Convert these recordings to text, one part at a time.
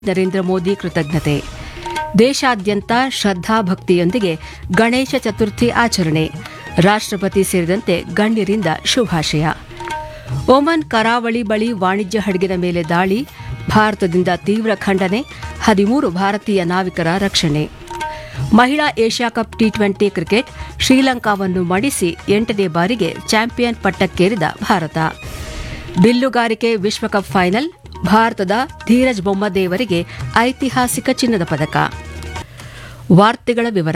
ನರೇಂದ್ರ ಮೋದಿ ಕೃತಜ್ಞತೆ ದೇಶಾದ್ಯಂತ ಶ್ರದ್ಧಾಭಕ್ತಿಯೊಂದಿಗೆ ಗಣೇಶ ಚತುರ್ಥಿ ಆಚರಣೆ ರಾಷ್ಟ್ರಪತಿ ಸೇರಿದಂತೆ ಗಣ್ಯರಿಂದ ಶುಭಾಶಯ ಒಮನ್ ಕರಾವಳಿ ಬಳಿ ವಾಣಿಜ್ಯ ಹಡಗಿನ ಮೇಲೆ ದಾಳಿ ಭಾರತದಿಂದ ತೀವ್ರ ಖಂಡನೆ ಹದಿಮೂರು ಭಾರತೀಯ ನಾವಿಕರ ರಕ್ಷಣೆ ಮಹಿಳಾ Asia cup T twenty cricket ಶ್ರೀಲಂಕಾವನ್ನು ಮಣಿಸಿ ಎಂಟನೇ ಬಾರಿಗೆ ಚಾಂಪಿಯನ್ ಪಟ್ಟಕ್ಕೇರಿದ ಭಾರತ ಬಿಲ್ಲುಗಾರಿಕೆ ವಿಶ್ವಕಪ್ ಫೈನಲ್ ಭಾರತದ ಧೀರಜ್ ಬೊಮ್ಮದೇವರಿಗೆ ಐತಿಹಾಸಿಕ ಚಿನ್ನದ ಪದಕ ವಾರ್ತೆಗಳ ವಿವರ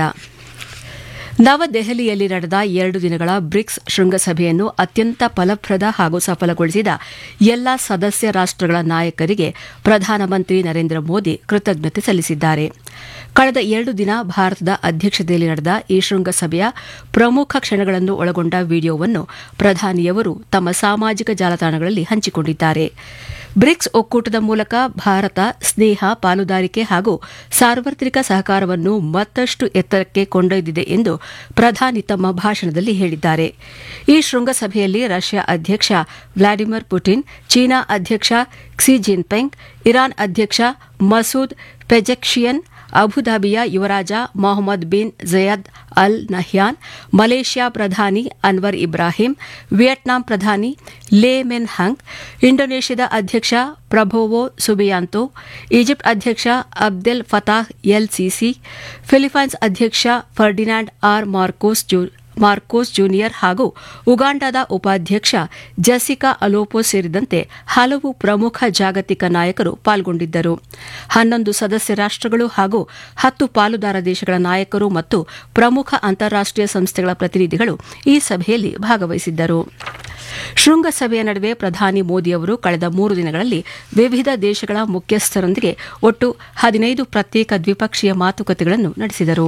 ನವದೆಹಲಿಯಲ್ಲಿ ನಡೆದ ಎರಡು ದಿನಗಳ ಬ್ರಿಕ್ಸ್ ಶೃಂಗಸಭೆಯನ್ನು ಅತ್ಯಂತ ಫಲಪ್ರದ ಹಾಗೂ ಸಫಲಗೊಳಿಸಿದ ಎಲ್ಲ ಸದಸ್ಯ ರಾಷ್ಟಗಳ ನಾಯಕರಿಗೆ ಪ್ರಧಾನಮಂತ್ರಿ ನರೇಂದ್ರ ಮೋದಿ ಕೃತಜ್ಞತೆ ಸಲ್ಲಿಸಿದ್ದಾರೆ ಕಳೆದ ಎರಡು ದಿನ ಭಾರತದ ಅಧ್ಯಕ್ಷತೆಯಲ್ಲಿ ನಡೆದ ಈ ಶೃಂಗಸಭೆಯ ಪ್ರಮುಖ ಕ್ಷಣಗಳನ್ನು ಒಳಗೊಂಡ ವಿಡಿಯೋವನ್ನು ಪ್ರಧಾನಿಯವರು ತಮ್ಮ ಸಾಮಾಜಿಕ ಜಾಲತಾಣಗಳಲ್ಲಿ ಹಂಚಿಕೊಂಡಿದ್ದಾರೆ ಬ್ರಿಕ್ಸ್ ಒಕ್ಕೂಟದ ಮೂಲಕ ಭಾರತ ಸ್ನೇಹ ಪಾಲುದಾರಿಕೆ ಹಾಗೂ ಸಾರ್ವತ್ರಿಕ ಸಹಕಾರವನ್ನು ಮತ್ತಷ್ಟು ಎತ್ತರಕ್ಕೆ ಕೊಂಡೊಯ್ದಿದೆ ಎಂದು ಪ್ರಧಾನಿ ತಮ್ಮ ಭಾಷಣದಲ್ಲಿ ಹೇಳಿದ್ದಾರೆ ಈ ಶೃಂಗಸಭೆಯಲ್ಲಿ ರಷ್ಯಾ ಅಧ್ಯಕ್ಷ ವ್ಲಾಡಿಮಿರ್ ಪುಟಿನ್ ಚೀನಾ ಅಧ್ಯಕ್ಷ ಕ್ಸಿ ಜಿನ್ಪಿಂಗ್ ಇರಾನ್ ಅಧ್ಯಕ್ಷ ಮಸೂದ್ ಪೆಜೆಕ್ಷಿಯನ್ ಅಬುಧಾಬಿಯ ಯುವರಾಜ Mohammed bin Zayed Al Nahyan Malaysia ಪ್ರಧಾನಿ ಅನ್ವರ್ ಇಬ್ರಾಹಿಂ ವಿಯೆಟ್ನಾಂ ಪ್ರಧಾನಿ ಲೇ ಮೆನ್ ಹಂಗ್ ಇಂಡೋನೇಷ್ಯಾದ ಅಧ್ಯಕ್ಷ ಪ್ರಭೋವೋ ಸುಬಿಯಾಂತೋ ಈಜಿಪ್ಟ್ ಅಧ್ಯಕ್ಷ Abdel Fattah el Sisi Philippines ಅಧ್ಯಕ್ಷ Ferdinand R Marcos Marcos junior ಹಾಗೂ ಉಗಾಂಡಾದ ಉಪಾಧ್ಯಕ್ಷ ಜಸಿಕಾ ಅಲೋಪೋ ಸೇರಿದಂತೆ ಹಲವು ಪ್ರಮುಖ ಜಾಗತಿಕ ನಾಯಕರು ಪಾಲ್ಗೊಂಡಿದ್ದರು ಹನ್ನೊಂದು ಸದಸ್ಯ ರಾಷ್ಟಗಳು ಹಾಗೂ ಹತ್ತು ಪಾಲುದಾರ ದೇಶಗಳ ನಾಯಕರು ಮತ್ತು ಪ್ರಮುಖ ಅಂತಾರಾಷ್ಟೀಯ ಸಂಸ್ಥೆಗಳ ಪ್ರತಿನಿಧಿಗಳು ಈ ಸಭೆಯಲ್ಲಿ ಭಾಗವಹಿಸಿದ್ದರು ಶೃಂಗಸಭೆಯ ನಡುವೆ ಪ್ರಧಾನಿ ಮೋದಿ ಅವರು ಕಳೆದ ಮೂರು ದಿನಗಳಲ್ಲಿ ವಿವಿಧ ದೇಶಗಳ ಮುಖ್ಯಸ್ಥರೊಂದಿಗೆ ಒಟ್ಟು ಹದಿನೈದು ಪ್ರತ್ಯೇಕ ದ್ವಿಪಕ್ಷೀಯ ಮಾತುಕತೆಗಳನ್ನು ನಡೆಸಿದರು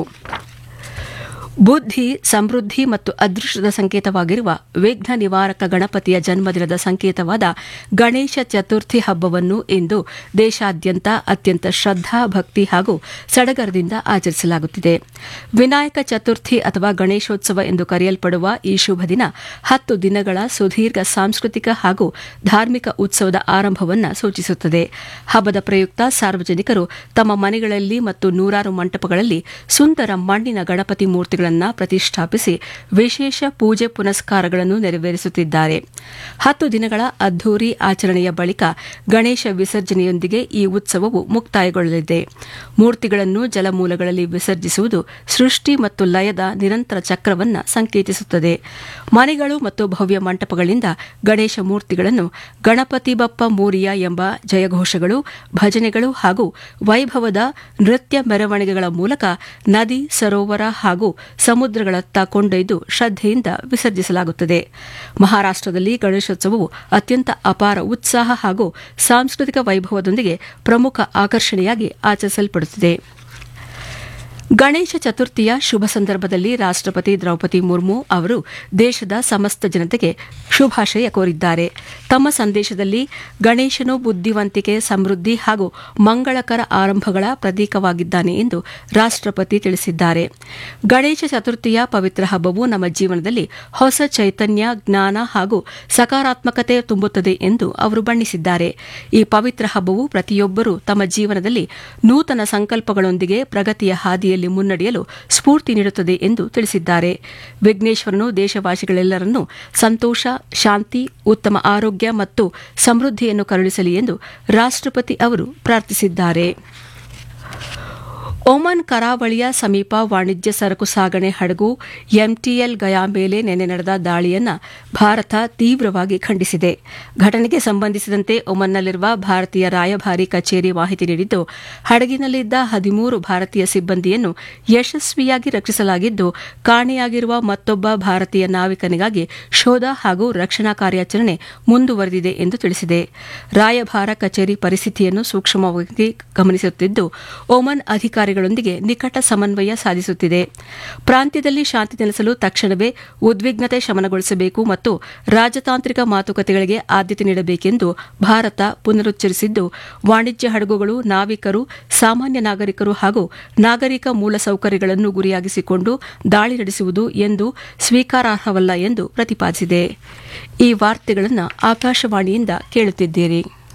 ಬುದ್ಧಿ ಸಮೃದ್ಧಿ ಮತ್ತು ಅದೃಷ್ಟದ ಸಂಕೇತವಾಗಿರುವ ವಿಘ್ನ ನಿವಾರಕ ಗಣಪತಿಯ ಜನ್ಮದಿನದ ಸಂಕೇತವಾದ ಗಣೇಶ ಚತುರ್ಥಿ ಹಬ್ಬವನ್ನು ಇಂದು ದೇಶಾದ್ಯಂತ ಅತ್ಯಂತ ಶ್ರದ್ದಾ ಭಕ್ತಿ ಹಾಗೂ ಸಡಗರದಿಂದ ಆಚರಿಸಲಾಗುತ್ತಿದೆ ವಿನಾಯಕ ಚತುರ್ಥಿ ಅಥವಾ ಗಣೇಶೋತ್ಸವ ಎಂದು ಕರೆಯಲ್ಪಡುವ ಈ ಶುಭ ದಿನ ಹತ್ತು ದಿನಗಳ ಸುದೀರ್ಘ ಸಾಂಸ್ಕೃತಿಕ ಹಾಗೂ ಧಾರ್ಮಿಕ ಉತ್ಸವದ ಆರಂಭವನ್ನು ಸೂಚಿಸುತ್ತದೆ ಹಬ್ಬದ ಪ್ರಯುಕ್ತ ಸಾರ್ವಜನಿಕರು ತಮ್ಮ ಮನೆಗಳಲ್ಲಿ ಮತ್ತು ನೂರಾರು ಮಂಟಪಗಳಲ್ಲಿ ಸುಂದರ ಮಣ್ಣಿನ ಗಣಪತಿ ಮೂರ್ತಿಗಳನ್ನು ಪ್ರತಿಷ್ಠಾಪಿಸಿ ವಿಶೇಷ ಪೂಜೆ ಪುನಸ್ಕಾರಗಳನ್ನು ನೆರವೇರಿಸುತ್ತಿದ್ದಾರೆ ಹತ್ತು ದಿನಗಳ ಅದ್ದೂರಿ ಆಚರಣೆಯ ಬಳಿಕ ಗಣೇಶ ವಿಸರ್ಜನೆಯೊಂದಿಗೆ ಈ ಉತ್ಸವವು ಮುಕ್ತಾಯಗೊಳ್ಳಲಿದೆ ಮೂರ್ತಿಗಳನ್ನು ಜಲಮೂಲಗಳಲ್ಲಿ ವಿಸರ್ಜಿಸುವುದು ಸೃಷ್ಟಿ ಮತ್ತು ಲಯದ ನಿರಂತರ ಚಕ್ರವನ್ನು ಸಂಕೇತಿಸುತ್ತದೆ ಮನೆಗಳು ಮತ್ತು ಭವ್ಯ ಮಂಟಪಗಳಿಂದ ಗಣೇಶ ಮೂರ್ತಿಗಳನ್ನು ಗಣಪತಿ ಬಪ್ಪ ಮೂರಿಯ ಎಂಬ ಜಯಘೋಷಗಳು ಭಜನೆಗಳು ಹಾಗೂ ವೈಭವದ ನೃತ್ಯ ಮೆರವಣಿಗೆಗಳ ಮೂಲಕ ನದಿ ಸರೋವರ ಹಾಗೂ ಸಮುದ್ರಗಳತ್ತ ಕೊಂಡೊಯ್ದು ಶ್ರದ್ದೆಯಿಂದ ವಿಸರ್ಜಿಸಲಾಗುತ್ತದೆ ಮಹಾರಾಷ್ಟದಲ್ಲಿ ಗಣೇಶೋತ್ಸವವು ಅತ್ಯಂತ ಅಪಾರ ಉತ್ಸಾಹ ಹಾಗೂ ಸಾಂಸ್ಕೃತಿಕ ವೈಭವದೊಂದಿಗೆ ಪ್ರಮುಖ ಆಕರ್ಷಣೆಯಾಗಿ ಆಚರಿಸಲ್ಪಡುತ್ತಿದೆ ಗಣೇಶ ಚತುರ್ಥಿಯ ಶುಭ ಸಂದರ್ಭದಲ್ಲಿ ರಾಷ್ಟಪತಿ ದ್ರೌಪದಿ ಮುರ್ಮು ಅವರು ದೇಶದ ಸಮಸ್ತ ಜನತೆಗೆ ಶುಭಾಶಯ ಕೋರಿದ್ದಾರೆ ತಮ್ಮ ಸಂದೇಶದಲ್ಲಿ ಗಣೇಶನು ಬುದ್ಧಿವಂತಿಕೆ ಸಮೃದ್ಧಿ ಹಾಗೂ ಮಂಗಳಕರ ಆರಂಭಗಳ ಪ್ರತೀಕವಾಗಿದ್ದಾನೆ ಎಂದು ರಾಷ್ಟಪತಿ ತಿಳಿಸಿದ್ದಾರೆ ಗಣೇಶ ಚತುರ್ಥಿಯ ಪವಿತ್ರ ಹಬ್ಬವು ನಮ್ಮ ಜೀವನದಲ್ಲಿ ಹೊಸ ಚೈತನ್ಯ ಜ್ಞಾನ ಹಾಗೂ ಸಕಾರಾತ್ಮಕತೆ ತುಂಬುತ್ತದೆ ಎಂದು ಅವರು ಬಣ್ಣಿಸಿದ್ದಾರೆ ಈ ಪವಿತ್ರ ಹಬ್ಬವು ಪ್ರತಿಯೊಬ್ಬರೂ ತಮ್ಮ ಜೀವನದಲ್ಲಿ ನೂತನ ಸಂಕಲ್ಪಗಳೊಂದಿಗೆ ಪ್ರಗತಿಯ ಹಾದಿಯಲ್ಲಿ ಮುನ್ನಡೆಯಲು ಸ್ಫೂರ್ತಿ ನೀಡುತ್ತದೆ ಎಂದು ತಿಳಿಸಿದ್ದಾರೆ ವಿಘ್ನೇಶ್ವರನು ದೇಶವಾಸಿಗಳೆಲ್ಲರನ್ನೂ ಸಂತೋಷ ಶಾಂತಿ ಉತ್ತಮ ಆರೋಗ್ಯ ಮತ್ತು ಸಮೃದ್ಧಿಯನ್ನು ಕರುಣಿಸಲಿ ಎಂದು ರಾಷ್ಟಪತಿ ಅವರು ಪ್ರಾರ್ಥಿಸಿದ್ದಾರೆ ಒಮನ್ ಕರಾವಳಿಯ ಸಮೀಪ ವಾಣಿಜ್ಯ ಸರಕು ಸಾಗಣೆ ಹಡಗು ಎಂಟಿಎಲ್ ಗಯಾ ಮೇಲೆ ನಿನ್ನೆ ನಡೆದ ದಾಳಿಯನ್ನು ಭಾರತ ತೀವ್ರವಾಗಿ ಖಂಡಿಸಿದೆ ಘಟನೆಗೆ ಸಂಬಂಧಿಸಿದಂತೆ ಒಮನ್ನಲ್ಲಿರುವ ಭಾರತೀಯ ರಾಯಭಾರಿ ಕಚೇರಿ ಮಾಹಿತಿ ನೀಡಿದ್ದು ಹಡಗಿನಲ್ಲಿದ್ದ ಹದಿಮೂರು ಭಾರತೀಯ ಸಿಬ್ಬಂದಿಯನ್ನು ಯಶಸ್ವಿಯಾಗಿ ರಕ್ಷಿಸಲಾಗಿದ್ದು ಕಾಣೆಯಾಗಿರುವ ಮತ್ತೊಬ್ಬ ಭಾರತೀಯ ನಾವಿಕನಿಗಾಗಿ ಶೋಧ ಹಾಗೂ ರಕ್ಷಣಾ ಕಾರ್ಯಾಚರಣೆ ಮುಂದುವರೆದಿದೆ ಎಂದು ತಿಳಿಸಿದೆ ರಾಯಭಾರ ಕಚೇರಿ ಪರಿಸ್ಥಿತಿಯನ್ನು ಸೂಕ್ಷ್ಮವಾಗಿ ಗಮನಿಸುತ್ತಿದ್ದು ಒಮನ್ ಅಧಿಕಾರಿಗಳು ಗಳೊಂದಿಗೆ ನಿಕಟ ಸಮನ್ವಯ ಸಾಧಿಸುತ್ತಿದೆ ಪ್ರಾಂತ್ಯದಲ್ಲಿ ಶಾಂತಿ ನೆಲೆಸಲು ತಕ್ಷಣವೇ ಉದ್ವಿಗ್ನತೆ ಶಮನಗೊಳಿಸಬೇಕು ಮತ್ತು ರಾಜತಾಂತ್ರಿಕ ಮಾತುಕತೆಗಳಿಗೆ ಆದ್ಯತೆ ನೀಡಬೇಕೆಂದು ಭಾರತ ಪುನರುಚ್ಚರಿಸಿದ್ದು ವಾಣಿಜ್ಯ ಹಡಗುಗಳು ನಾವಿಕರು ಸಾಮಾನ್ಯ ನಾಗರಿಕರು ಹಾಗೂ ನಾಗರಿಕ ಮೂಲಸೌಕರ್ಯಗಳನ್ನು ಗುರಿಯಾಗಿಸಿಕೊಂಡು ದಾಳಿ ನಡೆಸುವುದು ಎಂದು ಸ್ವೀಕಾರಾರ್ಹವಲ್ಲ ಎಂದು ಪ್ರತಿಪಾದಿಸಿದೆ ಈ ವಾರ್ತೆಗಳನ್ನು ಆಕಾಶವಾಣಿಯಿಂದ ಕೇಳುತ್ತಿದ್ದೀರಿ